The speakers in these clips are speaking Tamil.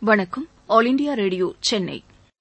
வணக்கம் ஆல் இண்டியா ரேடியோ சென்னை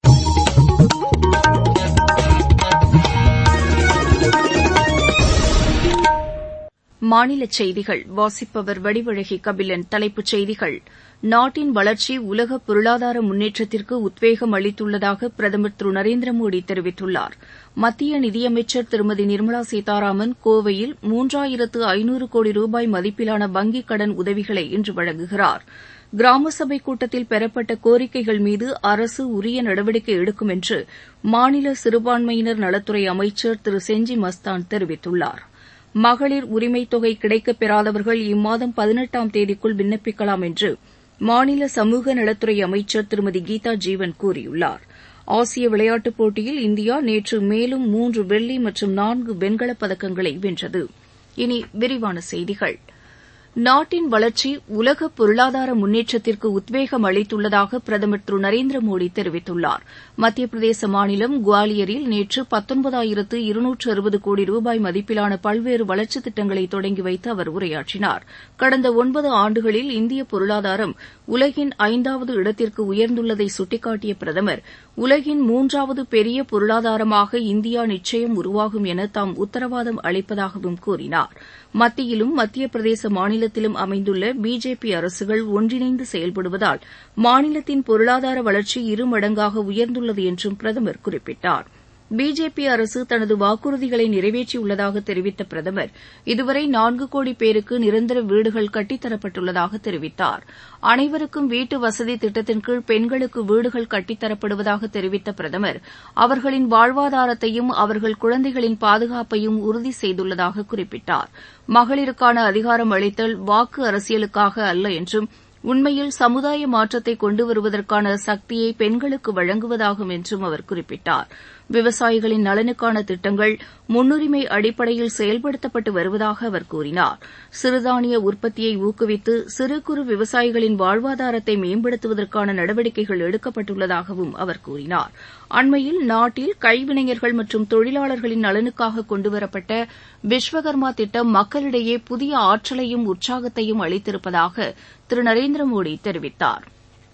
மாநிலச் செய்திகள் வாசிப்பவர் வடிவழகி கபிலன் தலைப்புச் செய்திகள் நாட்டின் வளர்ச்சி உலக பொருளாதார முன்னேற்றத்திற்கு உத்வேகம் அளித்துள்ளதாக பிரதமர் திரு நரேந்திர மோடி தெரிவித்துள்ளார் மத்திய நிதியமைச்சர் திருமதி நிர்மலா சீதாராமன் கோவையில் மூன்றாயிரத்து ஐநூறு கோடி ரூபாய் மதிப்பிலான வங்கிக் கடன் உதவிகளை இன்று வழங்குகிறார் கிராம சபை கூட்டத்தில் பெறப்பட்ட கோரிக்கைகள் மீது அரசு உரிய நடவடிக்கை எடுக்கும் என்று மாநில சிறுபான்மையினர் நலத்துறை அமைச்சர் திரு செஞ்சி மஸ்தான் தெரிவித்துள்ளார் மகளிர் உரிமைத் தொகை கிடைக்கப் பெறாதவர்கள் இம்மாதம் பதினெட்டாம் தேதிக்குள் விண்ணப்பிக்கலாம் என்று மாநில சமூக நலத்துறை அமைச்சர் திருமதி கீதா ஜீவன் கூறியுள்ளார் ஆசிய விளையாட்டுப் போட்டியில் இந்தியா நேற்று மேலும் மூன்று வெள்ளி மற்றும் நான்கு வெண்கலப் பதக்கங்களை வென்றது இனி விரிவான செய்திகள் நாட்டின் வளர்ச்சி உலக பொருளாதார முன்னேற்றத்திற்கு உத்வேகம் அளித்துள்ளதாக பிரதமர் திரு நரேந்திர மோடி தெரிவித்துள்ளார் மத்திய பிரதேச மாநிலம் குவாலியரில் நேற்று பத்தொன்பதாயிரத்து இருநூற்று அறுபது கோடி ரூபாய் மதிப்பிலான பல்வேறு வளர்ச்சித் திட்டங்களை தொடங்கி வைத்து அவர் உரையாற்றினார் கடந்த ஒன்பது ஆண்டுகளில் இந்திய பொருளாதாரம் உலகின் ஐந்தாவது இடத்திற்கு உயர்ந்துள்ளதை சுட்டிக்காட்டிய பிரதமர் உலகின் மூன்றாவது பெரிய பொருளாதாரமாக இந்தியா நிச்சயம் உருவாகும் என தாம் உத்தரவாதம் அளிப்பதாகவும் கூறினார் மத்தியிலும் மத்திய பிரதேச மாநிலத்திலும் அமைந்துள்ள பிஜேபி அரசுகள் ஒன்றிணைந்து செயல்படுவதால் மாநிலத்தின் பொருளாதார வளர்ச்சி இருமடங்காக உயர்ந்துள்ளது என்றும் பிரதமர் குறிப்பிட்டார் பிஜேபி அரசு தனது வாக்குறுதிகளை நிறைவேற்றியுள்ளதாக தெரிவித்த பிரதமர் இதுவரை நான்கு கோடி பேருக்கு நிரந்தர வீடுகள் கட்டித்தரப்பட்டுள்ளதாக தெரிவித்தார் அனைவருக்கும் வீட்டு வசதி திட்டத்தின் கீழ் பெண்களுக்கு வீடுகள் கட்டித்தரப்படுவதாக தெரிவித்த பிரதமர் அவர்களின் வாழ்வாதாரத்தையும் அவர்கள் குழந்தைகளின் பாதுகாப்பையும் உறுதி செய்துள்ளதாக குறிப்பிட்டார் மகளிருக்கான அதிகாரம் அளித்தல் வாக்கு அரசியலுக்காக அல்ல என்றும் உண்மையில் சமுதாய மாற்றத்தை கொண்டு வருவதற்கான சக்தியை பெண்களுக்கு வழங்குவதாகும் என்றும் அவர் குறிப்பிட்டார் விவசாயிகளின் நலனுக்கான திட்டங்கள் முன்னுரிமை அடிப்படையில் செயல்படுத்தப்பட்டு வருவதாக அவர் கூறினார் சிறுதானிய உற்பத்தியை ஊக்குவித்து சிறு குறு விவசாயிகளின் வாழ்வாதாரத்தை மேம்படுத்துவதற்கான நடவடிக்கைகள் எடுக்கப்பட்டுள்ளதாகவும் அவர் கூறினார் அண்மையில் நாட்டில் கைவினைஞர்கள் மற்றும் தொழிலாளர்களின் நலனுக்காக கொண்டுவரப்பட்ட விஸ்வகர்மா திட்டம் மக்களிடையே புதிய ஆற்றலையும் உற்சாகத்தையும் அளித்திருப்பதாக திரு நரேந்திர மோடி தெரிவித்தார்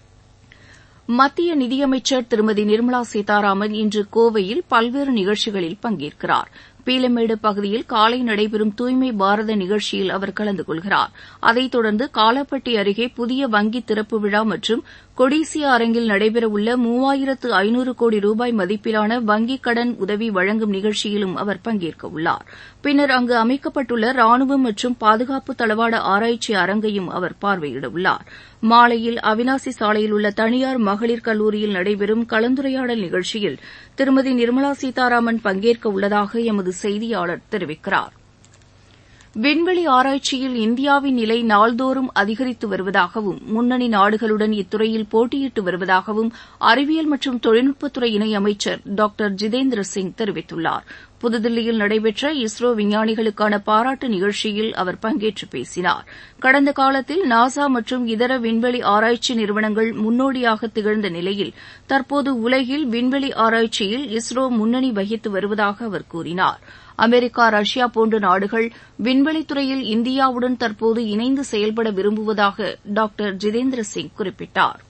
மத்திய நிதியமைச்சர் திருமதி நிர்மலா சீதாராமன் இன்று கோவையில் பல்வேறு நிகழ்ச்சிகளில் பங்கேற்கிறார் பீலமேடு பகுதியில் காலை நடைபெறும் தூய்மை பாரத நிகழ்ச்சியில் அவர் கலந்து கொள்கிறார் அதைத் தொடர்ந்து காலப்பட்டி அருகே புதிய வங்கி திறப்பு விழா மற்றும் கொடிசியா அரங்கில் நடைபெறவுள்ள மூவாயிரத்து ஐநூறு கோடி ரூபாய் மதிப்பிலான வங்கிக் கடன் உதவி வழங்கும் நிகழ்ச்சியிலும் அவர் பங்கேற்க உள்ளார் பின்னர் அங்கு அமைக்கப்பட்டுள்ள ராணுவம் மற்றும் பாதுகாப்பு தளவாட ஆராய்ச்சி அரங்கையும் அவர் பார்வையிடவுள்ளார் மாலையில் அவினாசி சாலையில் உள்ள தனியார் மகளிர் கல்லூரியில் நடைபெறும் கலந்துரையாடல் நிகழ்ச்சியில் திருமதி நிர்மலா சீதாராமன் பங்கேற்க உள்ளதாக எமது செய்தியாளர் தெரிவிக்கிறார் விண்வெளி ஆராய்ச்சியில் இந்தியாவின் நிலை நாள்தோறும் அதிகரித்து வருவதாகவும் முன்னணி நாடுகளுடன் இத்துறையில் போட்டியிட்டு வருவதாகவும் அறிவியல் மற்றும் தொழில்நுட்பத்துறை இணையமைச்சர் டாக்டர் ஜிதேந்திர சிங் தெரிவித்துள்ளார் புதுதில்லியில் நடைபெற்ற இஸ்ரோ விஞ்ஞானிகளுக்கான பாராட்டு நிகழ்ச்சியில் அவர் பங்கேற்று பேசினார் கடந்த காலத்தில் நாசா மற்றும் இதர விண்வெளி ஆராய்ச்சி நிறுவனங்கள் முன்னோடியாக திகழ்ந்த நிலையில் தற்போது உலகில் விண்வெளி ஆராய்ச்சியில் இஸ்ரோ முன்னணி வகித்து வருவதாக அவர் கூறினார் அமெரிக்கா ரஷ்யா போன்ற நாடுகள் விண்வெளித்துறையில் இந்தியாவுடன் தற்போது இணைந்து செயல்பட விரும்புவதாக டாக்டர் ஜிதேந்திர சிங் குறிப்பிட்டார்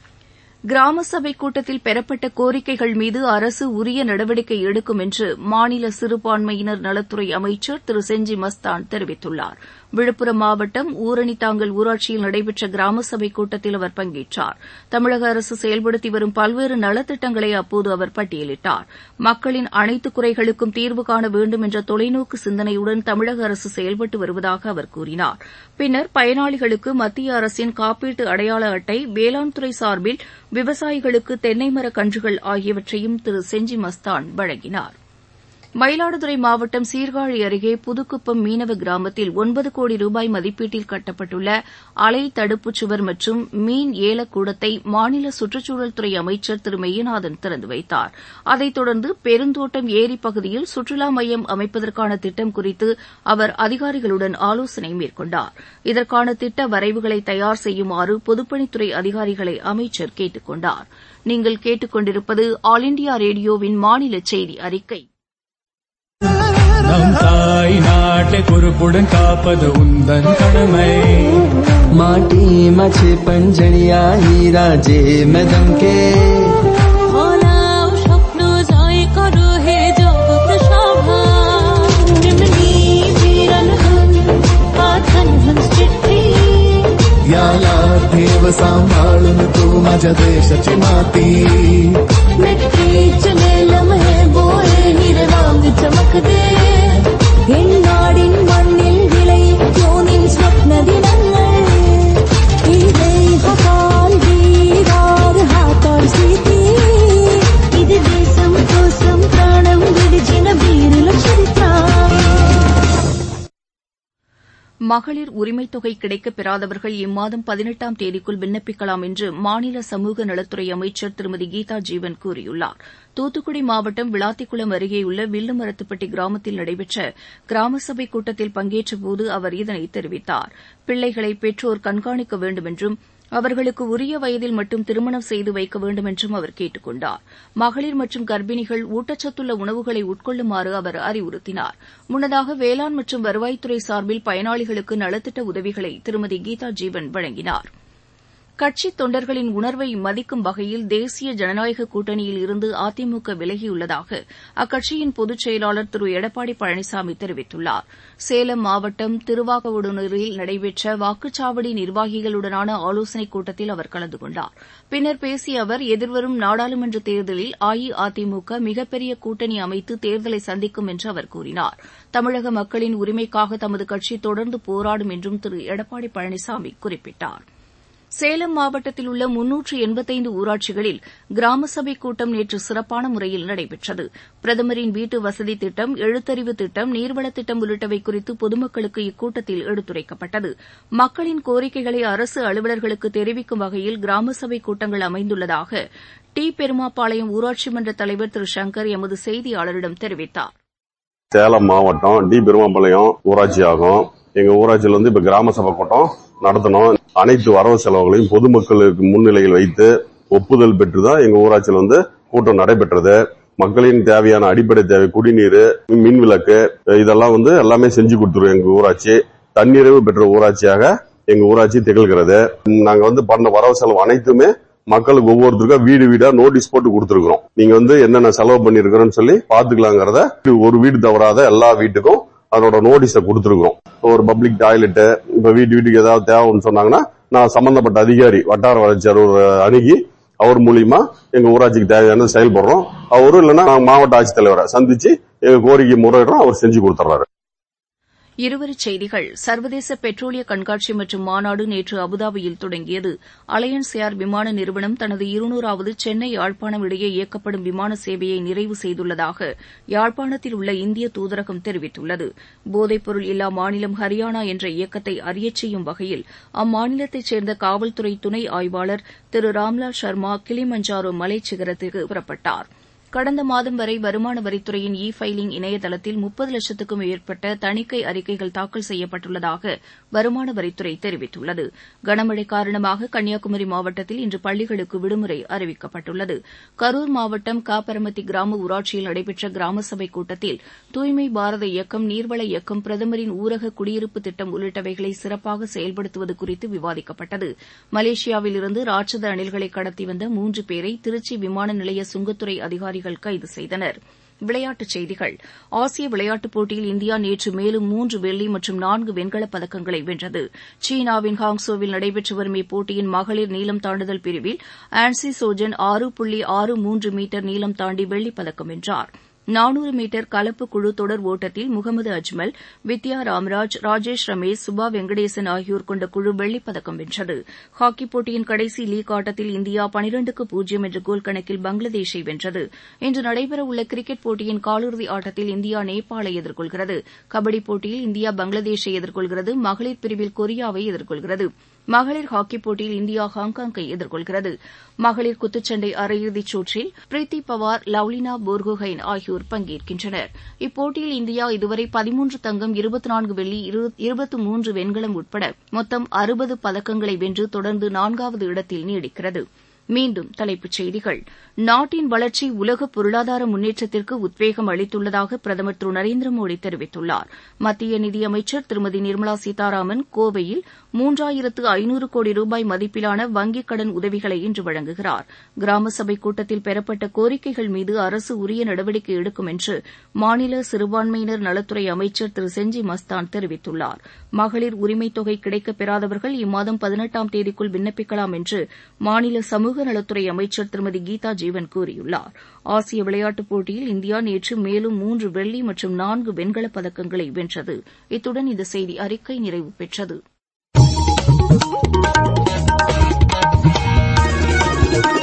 கிராம சபை கூட்டத்தில் பெறப்பட்ட கோரிக்கைகள் மீது அரசு உரிய நடவடிக்கை எடுக்கும் என்று மாநில சிறுபான்மையினர் நலத்துறை அமைச்சர் திரு செஞ்சி மஸ்தான் தெரிவித்துள்ளார் விழுப்புரம் மாவட்டம் ஊரணித்தாங்கல் ஊராட்சியில் நடைபெற்ற கிராம சபை கூட்டத்தில் அவர் பங்கேற்றார் தமிழக அரசு செயல்படுத்தி வரும் பல்வேறு நலத்திட்டங்களை அப்போது அவர் பட்டியலிட்டார் மக்களின் அனைத்து குறைகளுக்கும் தீர்வு காண வேண்டும் என்ற தொலைநோக்கு சிந்தனையுடன் தமிழக அரசு செயல்பட்டு வருவதாக அவர் கூறினார் பின்னர் பயனாளிகளுக்கு மத்திய அரசின் காப்பீட்டு அடையாள அட்டை வேளாண் துறை சார்பில் விவசாயிகளுக்கு தென்னை மரக் கன்றுகள் ஆகியவற்றையும் திரு செஞ்சி மஸ்தான் வழங்கினார் மயிலாடுதுறை மாவட்டம் சீர்காழி அருகே புதுக்குப்பம் மீனவ கிராமத்தில் ஒன்பது கோடி ரூபாய் மதிப்பீட்டில் கட்டப்பட்டுள்ள அலை தடுப்புச் சுவர் மற்றும் மீன் ஏலக்கூடத்தை மாநில சுற்றுச்சூழல் துறை அமைச்சர் திரு மெய்யநாதன் திறந்து வைத்தார் அதைத் தொடர்ந்து பெருந்தோட்டம் ஏரி பகுதியில் சுற்றுலா மையம் அமைப்பதற்கான திட்டம் குறித்து அவர் அதிகாரிகளுடன் ஆலோசனை மேற்கொண்டார் இதற்கான திட்ட வரைவுகளை தயார் செய்யுமாறு பொதுப்பணித்துறை அதிகாரிகளை அமைச்சர் கேட்டுக் கொண்டார் நீங்கள் கேட்டுக் கொண்டிருப்பது ஆல் இண்டியா ரேடியோவின் மாநில செய்தி அறிக்கை நம் தாய் நாட்டை பொறுப்புடன் காப்பது உந்தன் கடமை माटीमा पञ्जडिया हिरा जे मदम के ফলাও স্বপ্ন জয় করো হে জগৎ সভা তেমনি বিরলহন পাথন हंस चिट्ठी याला देव सांभाळून तू माझ्या देशाची माती मिट्टी चले लम्हे बोए हीरे वांग चमक दे എണ്ണാടിൻ മണ്ണിൽ വിളയിക്കോ നിൻ സ്വപ്ന ദിനങ്ങൾ ഹാൽ വീരാർ ഹാത്താർ സീതി ഇത് ദേശം కోసం ప్రాణం విడిచిన వీరుల చరిత్ర மகளிர் உரிமைத் தொகை கிடைக்கப் பெறாதவர்கள் இம்மாதம் பதினெட்டாம் தேதிக்குள் விண்ணப்பிக்கலாம் என்று மாநில சமூக நலத்துறை அமைச்சர் திருமதி கீதா ஜீவன் கூறியுள்ளார் தூத்துக்குடி மாவட்டம் விளாத்திக்குளம் அருகேயுள்ள வில்லுமரத்துப்பட்டி கிராமத்தில் நடைபெற்ற கிராம சபை கூட்டத்தில் பங்கேற்றபோது அவர் இதனை தெரிவித்தார் பிள்ளைகளை பெற்றோர் கண்காணிக்க வேண்டும் என்றும் அவர்களுக்கு உரிய வயதில் மட்டும் திருமணம் செய்து வைக்க வேண்டும் என்றும் அவர் கேட்டுக் கொண்டார் மகளிர் மற்றும் கர்ப்பிணிகள் ஊட்டச்சத்துள்ள உணவுகளை உட்கொள்ளுமாறு அவர் அறிவுறுத்தினார் முன்னதாக வேளாண் மற்றும் வருவாய்த்துறை சார்பில் பயனாளிகளுக்கு நலத்திட்ட உதவிகளை திருமதி கீதா ஜீவன் வழங்கினார் கட்சித் தொண்டர்களின் உணர்வை மதிக்கும் வகையில் தேசிய ஜனநாயக கூட்டணியில் இருந்து அதிமுக விலகியுள்ளதாக அக்கட்சியின் பொதுச் செயலாளர் திரு எடப்பாடி பழனிசாமி தெரிவித்துள்ளார் சேலம் மாவட்டம் திருவாகவுடனூரில் நடைபெற்ற வாக்குச்சாவடி நிர்வாகிகளுடனான ஆலோசனைக் கூட்டத்தில் அவர் கலந்து கொண்டார் பின்னர் பேசிய அவர் எதிர்வரும் நாடாளுமன்ற தேர்தலில் அஇஅதிமுக மிகப்பெரிய கூட்டணி அமைத்து தேர்தலை சந்திக்கும் என்று அவர் கூறினார் தமிழக மக்களின் உரிமைக்காக தமது கட்சி தொடர்ந்து போராடும் என்றும் திரு எடப்பாடி பழனிசாமி குறிப்பிட்டார் சேலம் மாவட்டத்தில் உள்ள முன்னூற்று எண்பத்தைந்து ஊராட்சிகளில் கிராம சபை கூட்டம் நேற்று சிறப்பான முறையில் நடைபெற்றது பிரதமரின் வீட்டு வசதி திட்டம் எழுத்தறிவு திட்டம் நீர்வளத் திட்டம் உள்ளிட்டவை குறித்து பொதுமக்களுக்கு இக்கூட்டத்தில் எடுத்துரைக்கப்பட்டது மக்களின் கோரிக்கைகளை அரசு அலுவலர்களுக்கு தெரிவிக்கும் வகையில் கிராம சபை கூட்டங்கள் அமைந்துள்ளதாக டி பெருமாப்பாளையம் ஊராட்சி மன்ற தலைவர் திரு சங்கர் எமது செய்தியாளரிடம் தெரிவித்தார் சேலம் மாவட்டம் டி பெருமாம்பாளையம் ஊராட்சி ஆகும் எங்க ஊராட்சியில் வந்து இப்ப கிராம சபை கூட்டம் நடத்தணும் அனைத்து வரவு செலவுகளையும் பொதுமக்களுக்கு முன்னிலையில் வைத்து ஒப்புதல் பெற்றுதான் எங்க ஊராட்சியில் வந்து கூட்டம் நடைபெற்றது மக்களின் தேவையான அடிப்படை தேவை குடிநீர் மின் விளக்கு இதெல்லாம் வந்து எல்லாமே செஞ்சு கொடுத்துருவோம் எங்க ஊராட்சி தன்னிறைவு பெற்ற ஊராட்சியாக எங்க ஊராட்சி திகழ்கிறது நாங்க வந்து பண்ண வரவு செலவு அனைத்துமே மக்களுக்கு ஒவ்வொருத்தருக்கும் வீடு வீடா நோட்டீஸ் போட்டு கொடுத்துருக்கோம் நீங்க வந்து என்னென்ன செலவு பண்ணிருக்கிறோம்னு சொல்லி பாத்துக்கலாங்கிறத ஒரு வீடு தவறாத எல்லா வீட்டுக்கும் அதோட நோட்டீஸ கொடுத்துருக்கோம் ஒரு பப்ளிக் டாய்லெட் இப்ப வீட்டு வீட்டுக்கு ஏதாவது தேவைன்னு சொன்னாங்கன்னா நான் சம்பந்தப்பட்ட அதிகாரி வட்டார வளர்ச்சி அலுவலர் அணுகி அவர் மூலியமா எங்க ஊராட்சிக்கு தேவையானது செயல்படுறோம் அவரும் இல்லைன்னா மாவட்ட ஆட்சித்தலைவரை சந்திச்சு எங்க கோரிக்கை முறையிடுறோம் அவர் செஞ்சு கொடுத்துறாரு இருவரிச் செய்திகள் சர்வதேச பெட்ரோலிய கண்காட்சி மற்றும் மாநாடு நேற்று அபுதாபியில் தொடங்கியது அலையன்ஸ் ஏர் விமான நிறுவனம் தனது இருநூறாவது சென்னை யாழ்ப்பாணம் இடையே இயக்கப்படும் விமான சேவையை நிறைவு செய்துள்ளதாக யாழ்ப்பாணத்தில் உள்ள இந்திய தூதரகம் தெரிவித்துள்ளது போதைப்பொருள் இல்லா மாநிலம் ஹரியானா என்ற இயக்கத்தை அறியச் செய்யும் வகையில் அம்மாநிலத்தைச் சேர்ந்த காவல்துறை துணை ஆய்வாளர் திரு ராம்லால் சர்மா கிளிமஞ்சாரோ மலைச் சிகரத்திற்கு புறப்பட்டாா் கடந்த மாதம் வரை வருமான வரித்துறையின் இ ஃபைலிங் இணையதளத்தில் முப்பது லட்சத்துக்கும் மேற்பட்ட தணிக்கை அறிக்கைகள் தாக்கல் செய்யப்பட்டுள்ளதாக வருமான வரித்துறை தெரிவித்துள்ளது கனமழை காரணமாக கன்னியாகுமரி மாவட்டத்தில் இன்று பள்ளிகளுக்கு விடுமுறை அறிவிக்கப்பட்டுள்ளது கரூர் மாவட்டம் காப்பரமத்தி கிராம ஊராட்சியில் நடைபெற்ற கிராம சபை கூட்டத்தில் தூய்மை பாரத இயக்கம் நீர்வள இயக்கம் பிரதமரின் ஊரக குடியிருப்பு திட்டம் உள்ளிட்டவைகளை சிறப்பாக செயல்படுத்துவது குறித்து விவாதிக்கப்பட்டது மலேசியாவில் இருந்து ராட்சத அணில்களை கடத்தி வந்த மூன்று பேரை திருச்சி விமான நிலைய சுங்கத்துறை அதிகாரிகள் கைது செய்தனர் விளையாட்டுச் செய்திகள் ஆசிய விளையாட்டுப் போட்டியில் இந்தியா நேற்று மேலும் மூன்று வெள்ளி மற்றும் நான்கு வெண்கலப் பதக்கங்களை வென்றது சீனாவின் ஹாங்சோவில் நடைபெற்று வரும் இப்போட்டியின் மகளிர் நீளம் தாண்டுதல் பிரிவில் ஆன்சி சோஜன் ஆறு புள்ளி ஆறு மூன்று மீட்டர் நீளம் தாண்டி வெள்ளிப் பதக்கம் வென்றார் நானூறு மீட்டர் கலப்பு குழு தொடர் ஓட்டத்தில் முகமது அஜ்மல் வித்யா ராம்ராஜ் ராஜேஷ் ரமேஷ் சுபா வெங்கடேசன் ஆகியோர் கொண்ட குழு வெள்ளிப் பதக்கம் வென்றது ஹாக்கிப் போட்டியின் கடைசி லீக் ஆட்டத்தில் இந்தியா பனிரெண்டுக்கு பூஜ்ஜியம் என்ற கோல் கணக்கில் பங்களாதேஷை வென்றது இன்று நடைபெறவுள்ள கிரிக்கெட் போட்டியின் காலிறுதி ஆட்டத்தில் இந்தியா நேபாளை எதிர்கொள்கிறது கபடி போட்டியில் இந்தியா பங்களாதேஷை எதிர்கொள்கிறது மகளிர் பிரிவில் கொரியாவை எதிர்கொள்கிறது மகளிர் ஹாக்கிப் போட்டியில் இந்தியா ஹாங்காங்கை எதிர்கொள்கிறது மகளிர் குத்துச்சண்டை அரையிறுதிச் சுற்றில் பிரீத்தி பவார் லவ்லினா போர்கோஹைன் ஆகியோர் பங்கேற்கின்றனர் இப்போட்டியில் இந்தியா இதுவரை பதிமூன்று தங்கம் இருபத்தி நான்கு வெள்ளி இருபத்து மூன்று வெண்கலம் உட்பட மொத்தம் அறுபது பதக்கங்களை வென்று தொடர்ந்து நான்காவது இடத்தில் நீடிக்கிறது மீண்டும் தலைப்புச் செய்திகள் நாட்டின் வளர்ச்சி உலக பொருளாதார முன்னேற்றத்திற்கு உத்வேகம் அளித்துள்ளதாக பிரதமர் திரு நரேந்திர மோடி தெரிவித்துள்ளார் மத்திய நிதியமைச்சர் திருமதி நிர்மலா சீதாராமன் கோவையில் மூன்றாயிரத்து ஐநூறு கோடி ரூபாய் மதிப்பிலான வங்கிக் கடன் உதவிகளை இன்று வழங்குகிறார் கிராம சபை கூட்டத்தில் பெறப்பட்ட கோரிக்கைகள் மீது அரசு உரிய நடவடிக்கை எடுக்கும் என்று மாநில சிறுபான்மையினர் நலத்துறை அமைச்சர் திரு செஞ்சி மஸ்தான் தெரிவித்துள்ளார் மகளிர் உரிமைத் தொகை கிடைக்கப் பெறாதவர்கள் இம்மாதம் பதினெட்டாம் தேதிக்குள் விண்ணப்பிக்கலாம் என்று மாநில சமூக நலத்துறை அமைச்சர் திருமதி கீதா ஜீவன் கூறியுள்ளார் ஆசிய விளையாட்டுப் போட்டியில் இந்தியா நேற்று மேலும் மூன்று வெள்ளி மற்றும் நான்கு வெண்கலப் பதக்கங்களை வென்றது இத்துடன் இந்த செய்தி அறிக்கை நிறைவு பெற்றது